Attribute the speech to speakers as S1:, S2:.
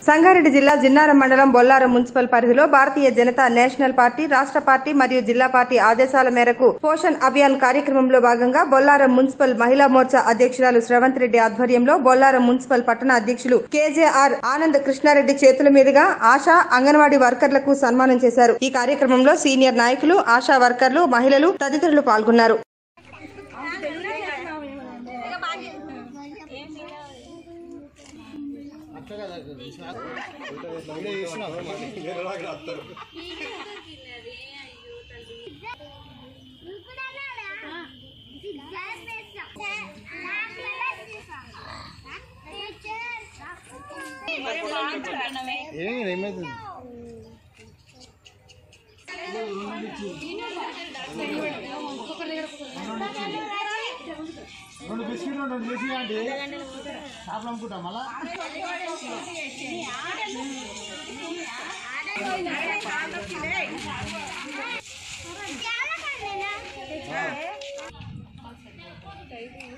S1: సంగారెడ్డి జిల్లా జిన్నారం మండలం బొల్లారం మున్సిపల్ పరిధిలో భారతీయ జనతా నేషనల్ పార్టీ రాష్ట్ర పార్టీ మరియు జిల్లా పార్టీ ఆదేశాల మేరకు పోషణ్ అభియాన్ కార్యక్రమంలో భాగంగా బొల్లారం మున్సిపల్ మహిళా మోర్చా అధ్యక్షురాలు శ్రవంత్ రెడ్డి ఆధ్వర్యంలో బొల్లారం మున్సిపల్ పట్టణ అధ్యక్షులు కేజేఆర్ ఆనంద్ కృష్ణారెడ్డి చేతుల మీదుగా ఆశా అంగన్వాడీ వర్కర్లకు సన్మానం చేశారు ఈ కార్యక్రమంలో సీనియర్ నాయకులు ఆశా వర్కర్లు మహిళలు తదితరులు పాల్గొన్నారు
S2: ఏమి ఏమైంది రెండు బిస్కెట్లు రెండు చేసి అంటే షాప్లో అమ్ముకుంటాం మళ్ళా
S3: చాలా